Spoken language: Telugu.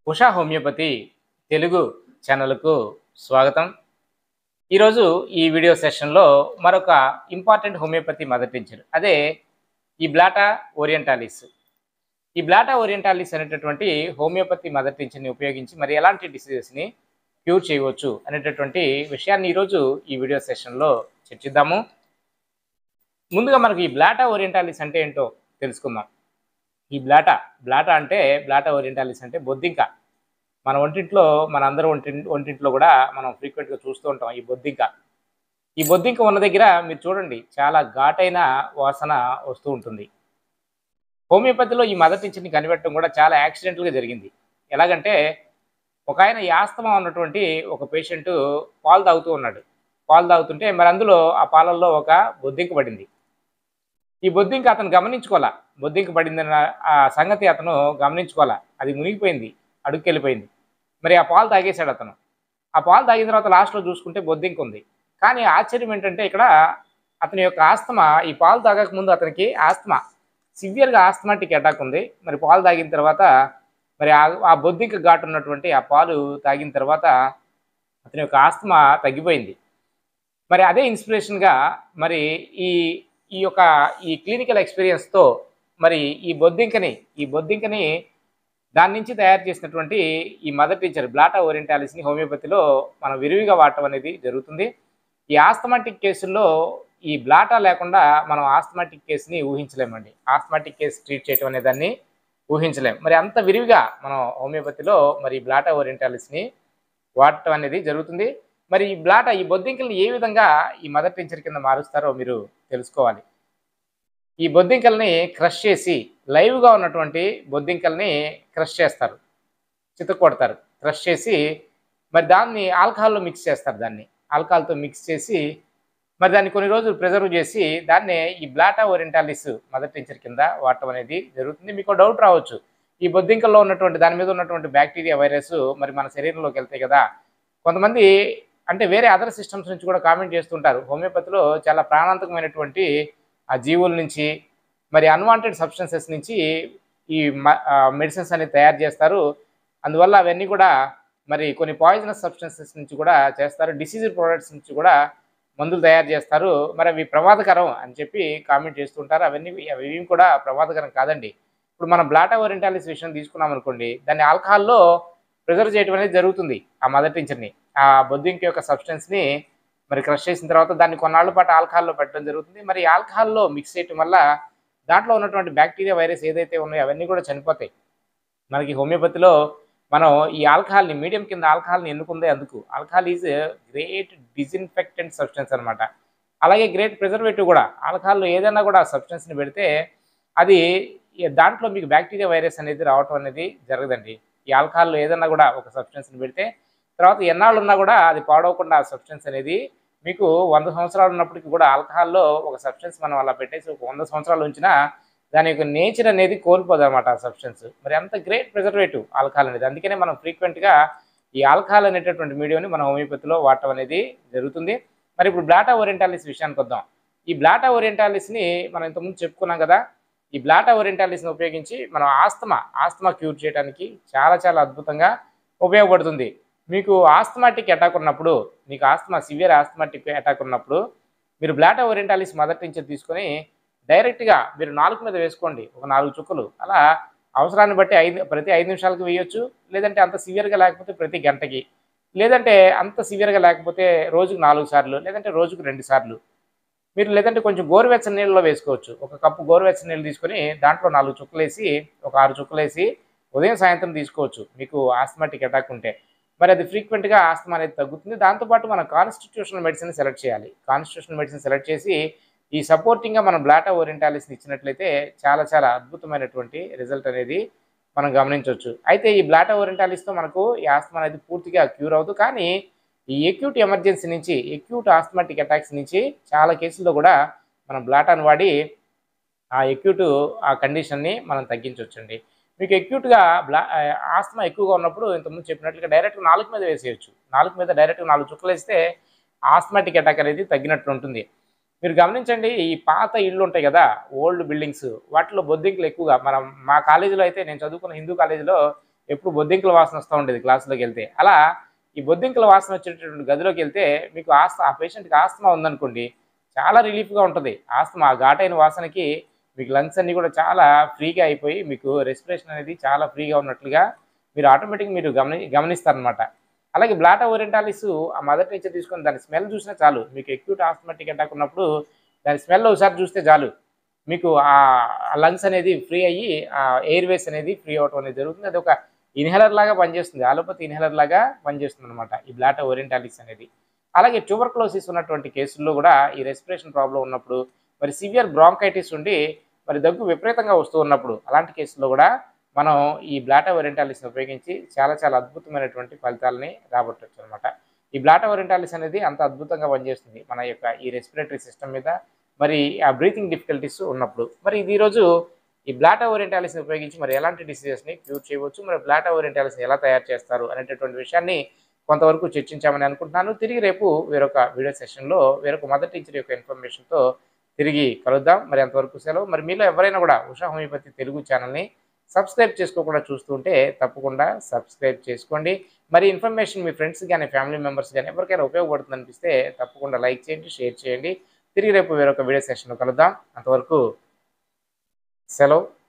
ఉషా హోమియోపతి తెలుగు ఛానల్కు స్వాగతం ఈరోజు ఈ వీడియో సెషన్లో మరొక ఇంపార్టెంట్ హోమియోపతి మదర్ టీచర్ అదే ఈ బ్లాటా ఓరియంటాలిస్ ఈ బ్లాటా ఓరియంటాలిస్ అనేటటువంటి హోమియోపతి మదర్ టీచర్ని ఉపయోగించి మరి ఎలాంటి డిసీజెస్ని క్యూర్ చేయవచ్చు అనేటటువంటి విషయాన్ని ఈరోజు ఈ వీడియో సెషన్లో చర్చిద్దాము ముందుగా మనకు ఈ బ్లాటా ఓరియంటాలిస్ అంటే ఏంటో తెలుసుకుందాం ఈ బ్లాటా బ్లాటా అంటే బ్లాటా ఓరియంటాలిస్ అంటే బొద్దింక మన ఒంటింట్లో మన అందరూ ఒంటి ఒంటింట్లో కూడా మనం ఫ్రీక్వెంట్గా చూస్తూ ఉంటాం ఈ బొద్దింక ఈ బొద్దింక ఉన్న దగ్గర మీరు చూడండి చాలా ఘాటైన వాసన వస్తూ ఉంటుంది హోమియోపతిలో ఈ మదర్ టీచర్ని కనిపెట్టడం కూడా చాలా యాక్సిడెంటల్గా జరిగింది ఎలాగంటే ఒక ఆయన ఈ ఆస్తమా ఉన్నటువంటి ఒక పేషెంట్ పాలు తాగుతూ ఉన్నాడు పాలు తాగుతుంటే మరి అందులో ఆ పాలల్లో ఒక బొద్దింక పడింది ఈ బొద్దింక అతను గమనించుకోవాలా బొద్దింక పడిందన్న ఆ సంగతి అతను గమనించుకోవాలా అది మునిగిపోయింది అడుక్కెళ్ళిపోయింది మరి ఆ పాలు తాగేశాడు అతను ఆ పాలు తాగిన తర్వాత లాస్ట్లో చూసుకుంటే బొద్దింక ఉంది కానీ ఆశ్చర్యం ఏంటంటే ఇక్కడ అతని యొక్క ఆస్తమా ఈ పాలు తాగక ముందు అతనికి ఆస్తమా సివియర్గా ఆస్తమాటిక్ అటాక్ ఉంది మరి పాలు తాగిన తర్వాత మరి ఆ- ఆ బొద్దింక ఘాటు ఉన్నటువంటి ఆ పాలు తాగిన తర్వాత అతని యొక్క ఆస్తమా తగ్గిపోయింది మరి అదే ఇన్స్పిరేషన్గా మరి ఈ ఈ యొక్క ఈ క్లినికల్ ఎక్స్పీరియన్స్తో మరి ఈ బొద్దింకని ఈ బొద్దింకని దాని నుంచి తయారు చేసినటువంటి ఈ మదర్ టీచర్ బ్లాటా ఓరియంటాలిస్ని హోమియోపతిలో మనం విరివిగా వాడటం అనేది జరుగుతుంది ఈ ఆస్తమాటిక్ కేసుల్లో ఈ బ్లాటా లేకుండా మనం ఆస్తమాటిక్ కేసుని ఊహించలేమండి ఆస్తమాటిక్ కేసు ట్రీట్ చేయటం అనే దాన్ని ఊహించలేం మరి అంత విరివిగా మనం హోమియోపతిలో మరి బ్లాటా ఓరియంటాలిస్ని వాడటం అనేది జరుగుతుంది మరి ఈ బ్లాటా ఈ బొద్దింకల్ని ఏ విధంగా ఈ మదర్ టీచర్ కింద మారుస్తారో మీరు తెలుసుకోవాలి ఈ బొద్దింకల్ని క్రష్ చేసి లైవ్గా ఉన్నటువంటి బొద్దింకల్ని క్రష్ చేస్తారు చితకొడతారు క్రష్ చేసి మరి దాన్ని ఆల్కహాల్లో మిక్స్ చేస్తారు దాన్ని ఆల్కహాల్తో మిక్స్ చేసి మరి దాన్ని కొన్ని రోజులు ప్రిజర్వ్ చేసి దాన్నే ఈ బ్లాటా ఓరియంటాలిస్ మదర్ టీచర్ కింద వాడటం అనేది జరుగుతుంది మీకు డౌట్ రావచ్చు ఈ బొద్దింకల్లో ఉన్నటువంటి దాని మీద ఉన్నటువంటి బ్యాక్టీరియా వైరస్ మరి మన శరీరంలోకి వెళ్తాయి కదా కొంతమంది అంటే వేరే అదర్ సిస్టమ్స్ నుంచి కూడా కామెంట్ చేస్తుంటారు హోమియోపతిలో చాలా ప్రాణాంతకమైనటువంటి ఆ జీవుల నుంచి మరి అన్వాంటెడ్ సబ్స్టెన్సెస్ నుంచి ఈ మెడిసిన్స్ అనేది తయారు చేస్తారు అందువల్ల అవన్నీ కూడా మరి కొన్ని పాయిజనస్ సబ్స్టెన్సెస్ నుంచి కూడా చేస్తారు డిసీజ్ ప్రోడక్ట్స్ నుంచి కూడా మందులు తయారు చేస్తారు మరి అవి ప్రమాదకరం అని చెప్పి కామెంట్ చేస్తుంటారు అవన్నీ అవి ఏవి కూడా ప్రమాదకరం కాదండి ఇప్పుడు మనం బ్లాటా ఓరియంటాలిస్ విషయం తీసుకున్నాం అనుకోండి దాన్ని ఆల్కహాల్లో ప్రిజర్వ్ చేయడం అనేది జరుగుతుంది ఆ మదర్ టీచర్ని ఆ బొద్దింక యొక్క సబ్స్టెన్స్ని మరి క్రష్ చేసిన తర్వాత దాన్ని కొన్నాళ్ళ పాటు ఆల్కహాల్లో పెట్టడం జరుగుతుంది మరి ఆల్కహాల్లో మిక్స్ చేయటం వల్ల దాంట్లో ఉన్నటువంటి బ్యాక్టీరియా వైరస్ ఏదైతే ఉన్నాయో అవన్నీ కూడా చనిపోతాయి మనకి హోమియోపతిలో మనం ఈ ఆల్కహాల్ని మీడియం కింద ఆల్కహాల్ని ఎన్నుకుందే అందుకు alcohol is great disinfectant substance అనమాట అలాగే గ్రేట్ ప్రిజర్వేటివ్ కూడా ఆల్కహాల్లో ఏదైనా కూడా సబ్స్టెన్స్ని పెడితే అది ఈ దాంట్లో మీకు బ్యాక్టీరియా వైరస్ అనేది రావటం అనేది జరగదండి ఈ ఆల్కహాల్లో ఏదైనా కూడా ఒక సబ్స్టెన్స్ని పెడితే తర్వాత ఎన్నాళ్ళు ఉన్నా కూడా అది పాడవకుండా ఆ సబ్స్టెన్స్ అనేది మీకు వంద సంవత్సరాలు ఉన్నప్పటికీ కూడా ఆల్కహాల్లో ఒక సబ్స్టెన్స్ మనం అలా పెట్టేసి ఒక వంద సంవత్సరాలు ఉంచినా దాని యొక్క నేచర్ అనేది కోల్పోదు అనమాట ఆ సబ్స్టెన్స్ మరి అంత గ్రేట్ ప్రిజర్వేటివ్ ఆల్కహాల్ అనేది అందుకనే మనం ఫ్రీక్వెంట్గా ఈ ఆల్కహాల్ అనేటటువంటి మీడియంని మన హోమియోపతిలో వాడటం అనేది జరుగుతుంది మరి ఇప్పుడు బ్లాటా ఓరియంటాలిస్ విషయానికి వద్దాం ఈ బ్లాటా ఓరియంటాలిస్ని మనం ఇంతకుముందు చెప్పుకున్నాం కదా ఈ బ్లాటా ఓరియంటాలిస్ని ఉపయోగించి మనం ఆస్తమా ఆస్తమా క్యూర్ చేయడానికి చాలా చాలా అద్భుతంగా ఉపయోగపడుతుంది మీకు ఆస్తమాటిక్ అటాక్ ఉన్నప్పుడు మీకు ఆస్తమా సివియర్ ఆస్తమాటిక్ అటాక్ ఉన్నప్పుడు మీరు బ్లాటా ఓరియంటాలిస్ మదర్ టించర్ తీసుకొని డైరెక్ట్గా మీరు నాలుగు మీద వేసుకోండి ఒక నాలుగు చుక్కలు అలా అవసరాన్ని బట్టి ఐదు ప్రతి ఐదు నిమిషాలకు వేయొచ్చు లేదంటే అంత సివియర్గా లేకపోతే ప్రతి గంటకి లేదంటే అంత సివియర్గా లేకపోతే రోజుకు నాలుగు సార్లు లేదంటే రోజుకు రెండు సార్లు మీరు లేదంటే కొంచెం గోరువెచ్చని నీళ్ళలో వేసుకోవచ్చు ఒక కప్పు గోరువెచ్చని నీళ్ళు తీసుకొని దాంట్లో నాలుగు చుక్కలు వేసి ఒక ఆరు చుక్కలు వేసి ఉదయం సాయంత్రం తీసుకోవచ్చు మీకు ఆస్తమాటిక్ అటాక్ ఉంటే మరి అది ఫ్రీక్వెంట్గా ఆస్తమా అనేది తగ్గుతుంది దాంతోపాటు మనం కాన్స్టిట్యూషనల్ మెడిసిన్ సెలెక్ట్ చేయాలి కాన్స్టిట్యూషనల్ మెడిసిన్ సెలెక్ట్ చేసి ఈ సపోర్టింగ్గా మనం బ్లాటా ఓరియంటాలిస్ని ఇచ్చినట్లయితే చాలా చాలా అద్భుతమైనటువంటి రిజల్ట్ అనేది మనం గమనించవచ్చు అయితే ఈ బ్లాటా ఓరియంటాలిస్తో మనకు ఈ ఆస్తమా అనేది పూర్తిగా క్యూర్ అవ్వదు కానీ ఈ ఎక్యూట్ ఎమర్జెన్సీ నుంచి ఎక్యూట్ ఆస్తమాటిక్ అటాక్స్ నుంచి చాలా కేసుల్లో కూడా మనం బ్లాటాను వాడి ఆ ఎక్యూట్ ఆ కండిషన్ని మనం తగ్గించవచ్చండి మీకు ఎక్యూట్గా బ్లా ఆస్తమా ఎక్కువగా ఉన్నప్పుడు ఇంతకుముందు చెప్పినట్లుగా డైరెక్ట్గా నాలుగు మీద వేసేయచ్చు నాలుగు మీద డైరెక్ట్గా నాలుగు చుక్కలు వేస్తే ఆస్తమాటిక్ అటాక్ అనేది తగ్గినట్లు ఉంటుంది మీరు గమనించండి ఈ పాత ఇళ్ళు ఉంటాయి కదా ఓల్డ్ బిల్డింగ్స్ వాటిలో బొద్దింకలు ఎక్కువగా మనం మా కాలేజీలో అయితే నేను చదువుకున్న హిందూ కాలేజీలో ఎప్పుడు బొద్దింకల వాసన వస్తూ ఉండేది క్లాసులోకి వెళ్తే అలా ఈ బొద్దింకల వాసన వచ్చేటటువంటి గదిలోకి వెళ్తే మీకు ఆస్త ఆ పేషెంట్కి ఆస్తమా ఉందనుకోండి చాలా రిలీఫ్గా ఉంటుంది ఆస్తమా ఆ ఘాటైన వాసనకి మీకు లంగ్స్ అన్నీ కూడా చాలా ఫ్రీగా అయిపోయి మీకు రెస్పిరేషన్ అనేది చాలా ఫ్రీగా ఉన్నట్లుగా మీరు ఆటోమేటిక్ మీరు గమని గమనిస్తారనమాట అలాగే బ్లాటా ఓరియంటాలిస్ ఆ మదర్ నేచర్ తీసుకొని దాని స్మెల్ చూసినా చాలు మీకు ఎక్యూట్ ఆస్మాటిక్ అటాక్ ఉన్నప్పుడు దాని స్మెల్ ఒకసారి చూస్తే చాలు మీకు ఆ లంగ్స్ అనేది ఫ్రీ అయ్యి ఆ ఎయిర్ వేస్ అనేది ఫ్రీ అవటం అనేది జరుగుతుంది అది ఒక ఇన్హేలర్ లాగా పనిచేస్తుంది ఆలోపతి ఇన్హేలర్ లాగా పనిచేస్తుంది అనమాట ఈ బ్లాటా ఓరియంటాలిస్ అనేది అలాగే ట్యూబర్క్లోసిస్ ఉన్నటువంటి కేసుల్లో కూడా ఈ రెస్పిరేషన్ ప్రాబ్లం ఉన్నప్పుడు మరి సివియర్ బ్రాంకైటిస్ ఉండి మరి దగ్గు విపరీతంగా వస్తూ ఉన్నప్పుడు అలాంటి కేసుల్లో కూడా మనం ఈ బ్లాటా ఓరియంటాలిస్ని ఉపయోగించి చాలా చాలా అద్భుతమైనటువంటి ఫలితాలని రాబట్టవచ్చు అనమాట ఈ బ్లాటా ఓరియంటాలిస్ అనేది అంత అద్భుతంగా పనిచేస్తుంది మన యొక్క ఈ రెస్పిరేటరీ సిస్టమ్ మీద మరి ఆ బ్రీతింగ్ డిఫికల్టీస్ ఉన్నప్పుడు మరి ఇది ఈరోజు ఈ బ్లాటా ఓరియంటాలిస్ని ఉపయోగించి మరి ఎలాంటి డిసీజెస్ని క్యూర్ చేయవచ్చు మరి బ్లాటా ఓరియంటాలిస్ని ఎలా తయారు చేస్తారు అనేటటువంటి విషయాన్ని కొంతవరకు చర్చించామని అనుకుంటున్నాను తిరిగి రేపు వేరొక వీడియో సెషన్లో వేరొక మదర్ టీచర్ యొక్క ఇన్ఫర్మేషన్తో తిరిగి కలుద్దాం మరి అంతవరకు సెలవు మరి మీలో ఎవరైనా కూడా ఉషా హోమియోపతి తెలుగు ఛానల్ని సబ్స్క్రైబ్ చేసుకోకుండా చూస్తుంటే తప్పకుండా సబ్స్క్రైబ్ చేసుకోండి మరి ఇన్ఫర్మేషన్ మీ ఫ్రెండ్స్ కానీ ఫ్యామిలీ మెంబర్స్ కానీ ఎవరికైనా ఉపయోగపడుతుంది అనిపిస్తే తప్పకుండా లైక్ చేయండి షేర్ చేయండి తిరిగి రేపు వేరొక వీడియో సెషన్లో కలుద్దాం అంతవరకు సెలవు